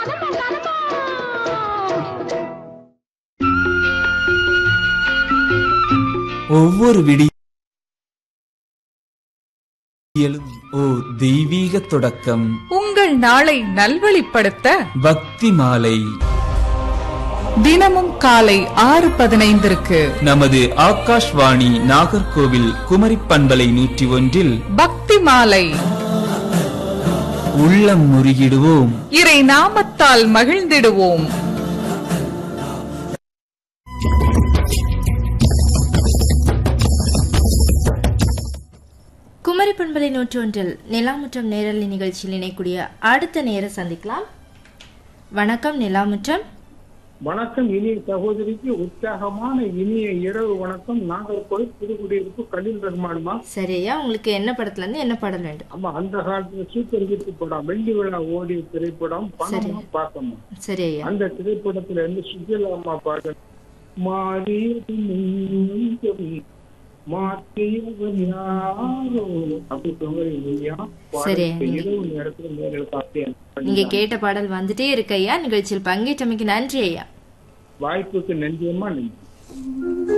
ஒவ்வொரு விடியலும் ஓர் தெய்வீக தொடக்கம் உங்கள் நாளை நல்வழிப்படுத்த பக்தி மாலை தினமும் காலை ஆறு பதினைந்திற்கு நமது ஆகாஷ்வாணி நாகர்கோவில் குமரி பண்பலை நூற்றி ஒன்றில் பக்தி மாலை உள்ளம் முருகிடுவோம் இறை நாமத்தால் மகிழ்ந்திடுவோம் குமரி பண்பலை நூற்றொன்றில் நிலாமுற்றம் நேரலை நிகழ்ச்சியில் இணைக்கூடிய அடுத்த நேர சந்திக்கலாம் வணக்கம் நிலாமுற்றம் வணக்கம் இனிய சகோதரிக்கு உற்சாகமான இனிய இரவு வணக்கம் நாகர்கோவில் புதுக்குடியிருப்பு கலில் ரஹ்மானுமா சரியா உங்களுக்கு என்ன படத்துல இருந்து என்ன பாடல் வேண்டும் ஆமா அந்த காலத்துல சூப்பர் ஹிட் படம் வெள்ளி விழா ஓடிய திரைப்படம் பணமா பார்க்கமா சரி ஐயா அந்த திரைப்படத்துல இருந்து சுஜிலா அம்மா பாடல் மாறியது நெஞ்சம், மாற்றியவன் யாரோ அப்படி சொல்லுவீங்க சரி, நீங்க- இரவு நேரத்துல நேரில் காப்பி நீங்க கேட்ட பாடல் வந்துட்டே இருக்கு ஐயா நிகழ்ச்சியில் பங்கேற்றமைக்கு நன்றி ஐயா வாய்ப்புக்கு நன்றியம்மா நன்றி